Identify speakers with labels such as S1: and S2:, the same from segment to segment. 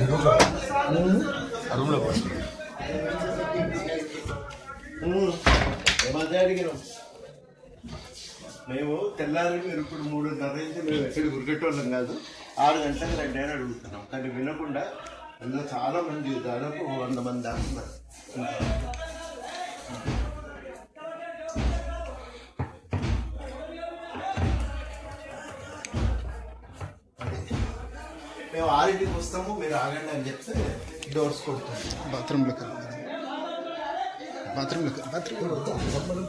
S1: ఏమన్నా అడిగినాం మేము తెల్లారి మీరు ఇప్పుడు మూడున్నర అయితే మేము ఎక్కడికి ఉరికెట్టోళ్ళం కాదు ఆరు గంటలకు రెండు అని అడుగుతున్నాం కానీ వినకుండా అందులో చాలా మంది దాదాపు వంద మంది దాకా ఉన్నారు అది. మేము ఆరింటికి వస్తాము మీరు ఆగండి అని చెప్తే డోర్స్ కొడతాం
S2: బాత్రూంలోకి వెళ్దాం బాత్రూంలోకి బాత్రూమ్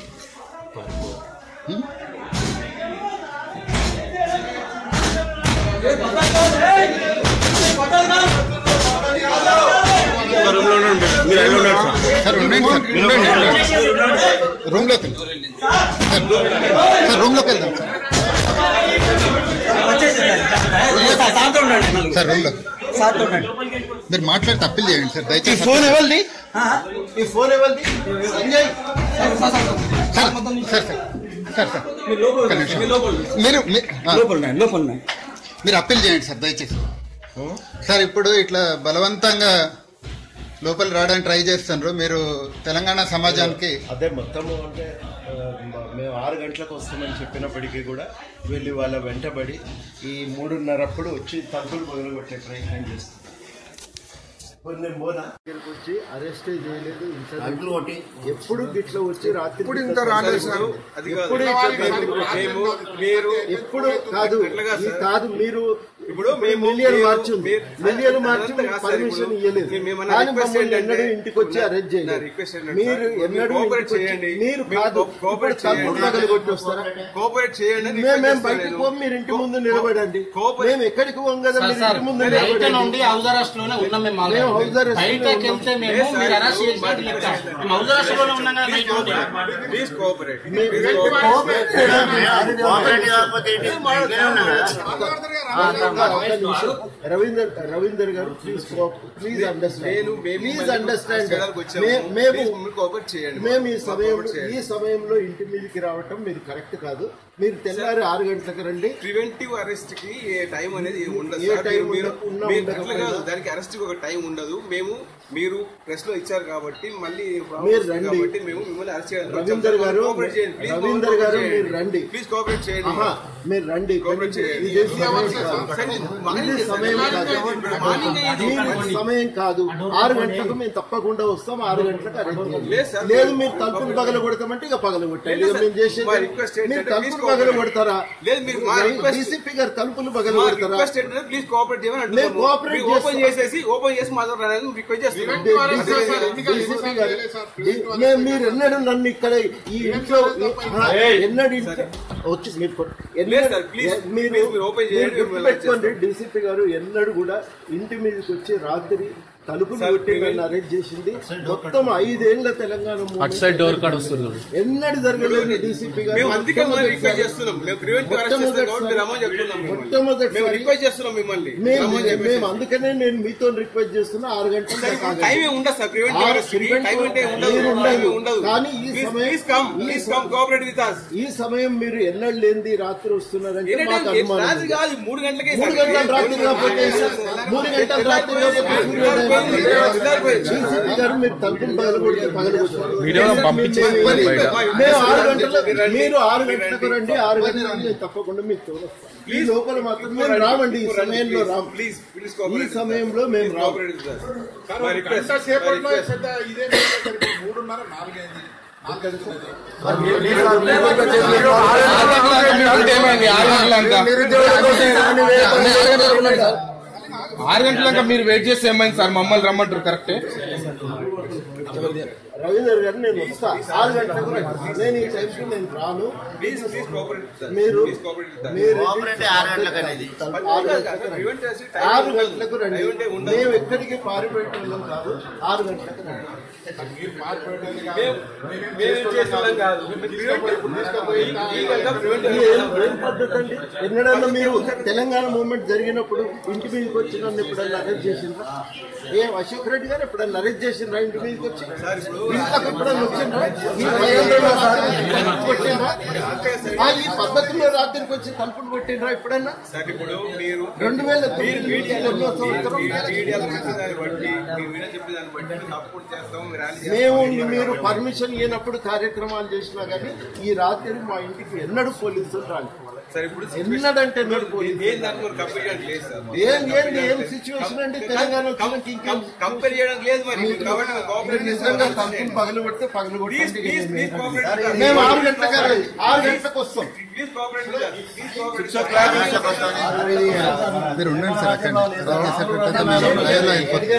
S2: సార్ ఉండండి సార్ ఉండండి ఉండండి రూమ్లోకి వెళ్దాం సార్ సార్ రూమ్లోకి వెళ్దాం సార్ సార్ రూమ్లోకి మీరు మాట్లాడితే అప్పీల్ చేయండి సార్
S1: ఈ
S2: దయచేసి
S1: ఫోన్ ఎవరిది ఈ ఫోన్ ఎవరిది Sanjay
S2: sir sir sir sir sir ఒక్క నిమిషం. మీరు మీ- ఆ, మీరు అప్పీల్ చేయండి సార్ దయచేసి సార్ ఇప్పుడు ఇట్లా బలవంతంగా లోపల రావడానికి ట్రై చేస్తున్నారు మీరు తెలంగాణ సమాజానికి
S1: అదే మొత్తము అంటే ఆ, మ- మేము ఆరు గంటలకు వస్తామని చెప్పినప్పటికీ కూడా వెళ్ళి వాళ్ళ వెంటబడి ఈ మూడున్నరప్పుడు వచ్చి తలుపులు మొదలుపెట్టే ప్రయత్నం చేస్తాం ఇప్పుడు నేను పోనా ఇక్కడికి వచ్చి అరెస్ట్ చేయలేదు అంకులు ఒకటి ఎప్పుడు గిట్ల వచ్చి రాత్రి ఇప్పుడు ఇంత రాలేదు సార్ ఎప్పుడు
S3: మేము మీరు
S1: ఎప్పుడు కాదు ఈ కాదు మీరు
S3: ఇప్పుడు
S1: ఇప్పుడు
S3: మేము-
S1: మిలియన్
S3: మీరు-
S1: మార్చి ఉంది.
S3: మీరు-
S1: మిలియన్ మార్చి
S3: అదంతా కాదు సార్
S1: పర్మిషన్
S3: ఇప్పుడు.
S1: ఇవ్వలేదు
S3: మేము ఏమన్నా
S1: కానీ
S3: రిక్వెస్ట్
S1: మమ్మల్ని
S3: ఏంటంటే
S1: ఎన్నడూ ఇంటికి వచ్చి అరెస్ట్
S3: నా
S1: చేయలేదు
S3: రిక్వెస్ట్ ఏంటంటే
S1: మీరు
S3: సార్,
S1: ఎన్నడూ
S3: కోఆపరేట్
S1: ఇంటికి వచ్చి-
S3: చేయండి.
S1: మీరు
S3: మీరు
S1: కాదు
S3: కో- కోఆపరేట్
S1: ఇప్పుడు తలుపులు
S3: చేయండి.
S1: పగలు కొట్టి వస్తారా
S3: కోఆపరేట్ చేయండి అని
S1: మేము
S3: రిక్వెస్ట్
S1: మేము
S3: చేస్తాను
S1: బయటకు
S3: నేను.
S1: పోం మీరు ఇంటి ముందు నిలబడండి
S3: కోఆపరేట్
S1: మేము ఎక్కడికి పోం కదా మీరు ఇంటి ముందు
S4: బయట
S1: నిలబడండి
S4: నుండి హౌస్ అరెస్ట్ లోనే ఉన్నాం మేము
S1: మేము
S4: ఆల్రెడీ.
S1: హౌస్ అరెస్ట్
S4: బయటకి వెళ్తే మేము
S3: లేదు సార్,
S4: మీరు అరెస్ట్
S3: ఇప్పుడు
S4: చేసినట్టు
S3: మరి
S4: లెక్క మేము హౌస్ అరెస్ట్ లోనే ఉన్నాం కదా బయట నుండి
S3: ప్లీజ్ కోఆపరేట్
S1: మేము
S3: please cooperate
S1: Ravinder Ravinder garu please please understand
S3: నేను మేము
S1: ప్లీజ్ అండర్స్టాండ్
S3: చేయడానికి వచ్చాము.
S1: మేము
S3: ప్లీజ్ మీరు కోఆపరేట్ చేయండి
S1: మేము ఈ సమయంలో
S3: కోఆపరేట్ చేయండి.
S1: ఈ సమయంలో ఇంటి మీదకి రావటం మీరు కరెక్ట్ కాదు మీరు తెల్లారి ఆరు గంటలకు రండి
S3: ప్రివెంటివ్ అరెస్ట్ కి ఏ టైం అనేది ఉండదు
S1: ఏ
S3: సార్.
S1: టైం
S3: మీరు- మీరు
S1: ఉండదు, ఉన్నా
S3: మీరు
S1: ఉండకపోయినా.
S3: అట్లా కాదు దానికి అరెస్ట్ ఒక టైం ఉండదు మేము మీరు ప్రెస్ లో ఇచ్చారు కాబట్టి మళ్ళీ problem
S1: మీరు
S3: వస్తుంది
S1: రండి.
S3: కాబట్టి మేము మిమ్మల్ని అరెస్ట్ చేయాలి
S1: రవీందర్ గారు, రవీందర్ గారు మీరు రండి.
S3: కోఆపరేట్ చేయండి
S1: ఆహా, మీరు రండి
S3: కోఆపరేట్ చేయండి.
S1: ఇది సమయం కాదు.
S3: సార్, నేను
S1: ఇది
S3: మార్నింగ్
S1: సమయం కాదు
S3: మార్నింగ్
S1: దీనికి సమయం కాదు ఆరు గంటలకు మేము తప్పకుండా వస్తాం ఆరు గంటలకు అరెస్ట్ చేయండి.
S3: లేదు సార్.
S1: లేదు మీరు తలుపులు పగల కొడతామంటే ఇక పగల కొట్టండి
S3: లేదు
S1: ఇక
S3: సార్.
S1: మేము చేసేది
S3: మా రిక్వెస్ట్ ఏంటంటే
S1: మీరు
S3: ప్లీజ్
S1: తలుపులు పగల కొడతారా
S3: లేదు, మీరు మా రిక్వెస్ట్-
S1: డీసీపీ గారు తలుపులు పగల
S3: మా
S1: కొడతారా
S3: రిక్వెస్ట్ ఏంటంటే ప్లీజ్ కోఆపరేట్ చేయమని
S1: మేము
S3: అంటున్నాము
S1: కోఆపరేట్
S3: మీరు ఓపెన్
S1: చేస్తాం.
S3: చేసేసి ఓపెన్ చేసి మాట్లాడాలని రిక్వెస్ట్ చేస్తున్నాం
S1: డీసీపీ గారు మేము మీరు ఎన్నడూ నన్ను ఇక్కడ ఈ ఇంట్లో ఆ, ఎన్నడూ ఇంట్లో వచ్చి మీరు కొట్-
S3: లేదు సార్, ప్లీజ్,
S1: మీరు
S3: ప్లీజ్ మీరు ఓపెన్ చేయండి,
S1: మీరు
S3: మేము
S1: గుర్తుపెట్టుకోండి డీసీపీ గారు ఎన్నడూ కూడా ఇంటి మీదకి వచ్చి రాత్రి తలుపులు
S3: సార్,
S1: కొట్టి నన్ను అరెస్ట్ చేసింది మొత్తం ఐదేళ్ల తెలంగాణ అటు సైడ్ డోర్ కాడ ఎన్నడూ జరగలేదు డీసీపీ గారు
S3: మేము అందుకే మిమ్మల్ని రిక్వెస్ట్
S1: మొట్టమొదటిసారి-
S3: చేస్తున్నాం మేము ప్రివెంటివ్ అరెస్ట్ చేస్తాం కాబట్టి మీరు రమ్మని చెప్తున్నాం మిమ్మల్ని.
S1: మొట్టమొదటిసారి-
S3: మేము రిక్వెస్ట్ చేస్తున్నాం మిమ్మల్ని
S1: మేము
S3: రమ్మని చెప్పేసి.
S1: మేము అందుకనే నేను మీతో రిక్వెస్ట్ చేస్తున్నా ఆరు గంటల
S3: సార్,
S1: దాకా
S3: ఇప్పుడు టైం ఏ ఉండదు సార్ ప్రివెంటివ్
S1: ఆ,
S3: అరెస్ట్ కి.
S1: ప్రివెంటివ్
S3: టైం అంటే ఉండదు
S1: మీరు
S3: టైం
S1: ఉండదు.
S3: ఉండదు
S1: కానీ ఈ
S3: ప్లీజ్
S1: సమయం-
S3: ప్లీజ్ కమ్
S1: ఈ
S3: ప్లీజ్
S1: సమ-
S3: కమ్ కోఆపరేట్ విత్ అస్
S1: ఈ సమయం మీరు ఎన్నడూ లేనిది రాత్రి వస్తున్నారంటే మాకు అనుమానం
S3: రాత్రి
S1: ఉంది.
S3: కాదు మూడు గంటలకే
S1: మూడు
S3: సార్.
S1: గంటల రాత్రి కాకపోతే మూడు గంటల రాత్రి కాకపోతే సూర్యోదయం. డీసీపీ గారు మీరు తలుపులు పగలగొడితే పగలగొట్టారు మేము ఆరు గంటల మీరు ఆరు గంటలకు రండి ఆరు గంటలకు నేను తప్పకుండా మీకు తోలొస్తాం ఈ లోపల మాత్రం మేము రావండి ఈ సమయంలో రాము
S3: ప్లీజ్ ప్లీజ్
S1: ఈ
S3: కోఆపరేట్
S1: సమయంలో మేము రాము
S3: కోఆపరేట్ విత్ అస్ మా రిక్వెస్ట్
S5: సేపట్లో పెద్ద ఇదే మూడున్నర నాలుగైంది
S6: ఆరు గంటలంక మీరు వెయిట్ చేస్తే ఏమైంది సార్ మమ్మల్ని రమ్మంటారు కరెక్టే
S1: రవీందర్ గారు నేను వస్తా ఆరు గంటలకు రండి. నేను ఈ టైంకి నేను రాను
S3: please please cooperate with us
S1: మీరు
S3: ప్లీజ్ కోఆపరేట్ విత్ అస్
S1: మీరు ఆరు గంటలకు రండి. ఆరు గంటలకు రండి మేము ఎక్కడికి పారిపోయేటోళ్ళం కాదు ఆరు గంటలకు రండి ఇది ఏం ఏం పద్ధతి అండి ఎన్నడన్నా మీరు తెలంగాణ మూవ్మెంట్ జరిగినప్పుడు ఇంటి మీదకి వచ్చిన నన్ను ఎప్పుడన్నా అరెస్ట్ చేసిండ్రా ఏ అశోక్ రెడ్డి గారు ఎప్పుడన్నా అరెస్ట్ చేసిండ్రా ఇంటి మీదకి వచ్చి ఇంట్లోకి ఎప్పుడన్నా వచ్చిండ్రా ఈ భయంలో రాత్రి కొట్టిండ్రా ఆ, ఈ పద్ధతిలో రాత్రికి వచ్చి తలుపులు కొట్టిండ్రా ఎప్పుడన్నా
S3: సార్ ఇప్పుడు మీరు
S1: రెండు వేల
S3: మీరు
S1: తొమ్మిది
S3: మీడియా
S1: ఎన్నో సంవత్సరం
S3: మీడియాలో చెప్పేదాన్ని బట్టి మీ వీడియో చెప్పేదాన్ని బట్టి సపోర్ట్ చేస్తాం మీరు ర్యాలీ
S1: మేము
S3: చేస్తాం.
S1: మీరు పర్మిషన్ ఇవ్వనప్పుడు కార్యక్రమాలు చేసినా కానీ ఈ రాత్రి మా ఇంటికి ఎన్నడూ పోలీసులు రాలి
S3: సార్ ఇప్పుడు
S1: ఎన్నడంటే ఎన్నడూ పోలీసులు
S3: ఏం దానికి కంపేర్ చేయడానికి లేదు సార్
S1: ఏం ఏంది ఏం సిచ్యువేషన్ అండి తెలంగాణ వచ్చినాక ఇంకేం
S3: కంపేర్ చేయడానికి లేదు మరి మీరు కాబట్టి
S1: మీరు
S3: కోఆపరేట్
S1: నిజంగా తలుపులు పగలు కొడితే పగలు
S3: ప్లీజ్ ప్లీజ్ ప్లీజ్ కోఆపరేట్
S1: మేము ఆరు గంటలకు రండి. ఆరు గంటలకు వస్తాం
S3: ప్లీజ్ కోఆపరేట్ ప్లీజ్ కోఆపరేట్
S2: మీరు ఉండండి సార్ అక్కడ ఓకే సార్ పెట్టేస్తే మేము లైవ్ లో వెళ్ళిపోతాం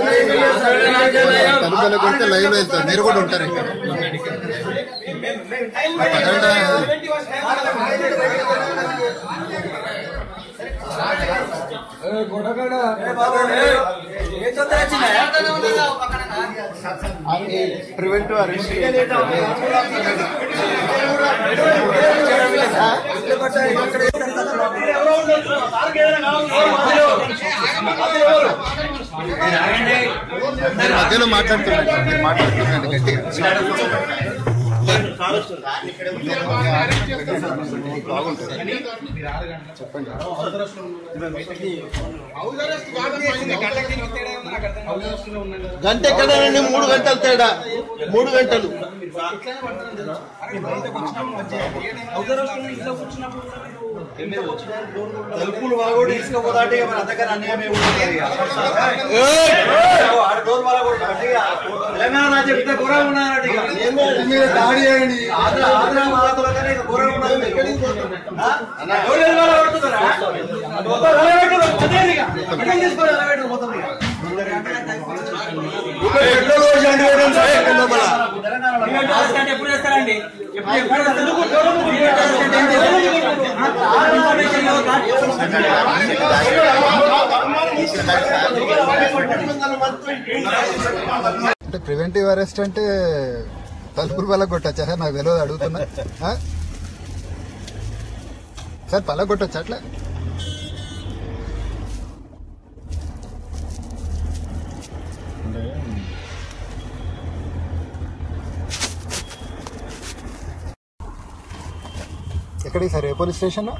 S2: తలుపులు కొడితే లైవ్ లో వెళ్తాం మీరు కూడా ఉంటారు ఇక్కడ పదండి.
S1: ప్రివెంటివ్ అరెస్ట్
S2: మీరు మధ్యలో మాట్లాడుతున్నారు మీరు మాట్లాడుతున్నారు గట్టిగా
S1: గంట ఎక్కడనండి మూడు గంటలు తేడా మూడు గంటలు
S7: తలుపులు వాగోడు తీసుకుపోతాంటే ఇక మన దగ్గర అన్యాయం ఏమి ఉండదు ఇక. ఆడ డోర్ వాగకూడదు. అంటే ఇక తెలంగాణ రాజ్యం ఇంత ఘోరంగా ఉన్నదన్నట్టు ఇక. ఆంధ్ర ఆంధ్ర మాలకులకన్నా ఇక ఘోరంగా ఉన్నది మీరు. ఆ? ఎవరు ఎవరు వాళ్ళ కొడుతున్నారా? మొత్తం నిలబెట్టుకో, మొత్తం ఇక. మొత్తం తీసుకొని నిలబెట్టుకో, మొత్తం ఇక. పెట్రోల్ పోసి అంటు పెట్టండి సార్, ఇక్కడ లోపల. ఎప్పుడు చేస్తారండి ఎప్పుడు ఎప్పుడు
S2: అంటే ప్రివెంటివ్ అరెస్ట్ అంటే తలుపులు పల్ల కొట్టచ్చా సార్ నాకు తెలియదు అడుగుతున్నా ఆ? సార్ పల్ల కొట్టచ్చా అట్లా ఎక్కడికి సార్ ఏ పోలీస్ స్టేషన్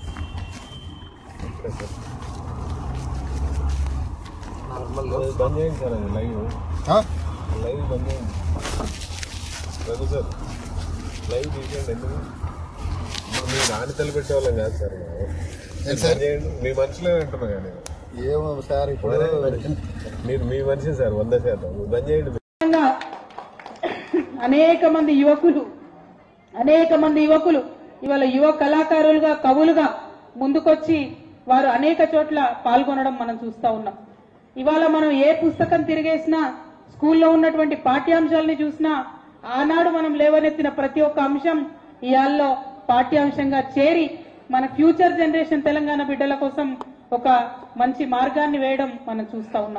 S8: బంద్ చేయండి సార్ అది లైవ్ లైవ్ బంద్ చేయండి రఘు సార్ లైవ్ తీసేయండి ఎందుకు ఇప్పుడు మీ నాన్న తల్లి వాళ్ళం కాదు సార్ మేము.
S2: ఏం సార్?
S8: బంద్ చేయండి మీ మనుషులే అంటున్నా కానీ
S2: ఏమో సార్ ఇప్పుడు
S8: మీరు మీ మనిషి సార్ వంద శాతం మీరు బంద్ చేయండి
S9: విధంగా అనేక మంది యువకులు అనేక మంది యువకులు ఇవాళ యువ కళాకారులుగా కవులుగా ముందుకొచ్చి వారు అనేక చోట్ల పాల్గొనడం మనం చూస్తా ఉన్నాం ఇవాళ మనం ఏ పుస్తకం తిరిగేసినా స్కూల్లో ఉన్నటువంటి పాఠ్యాంశాలని చూసినా ఆనాడు మనం లేవనెత్తిన ప్రతి ఒక్క అంశం ఇయాల్లో పాఠ్యాంశంగా చేరి మన ఫ్యూచర్ జనరేషన్ తెలంగాణ బిడ్డల కోసం ఒక మంచి మార్గాన్ని వేయడం మనం చూస్తా ఉన్నాం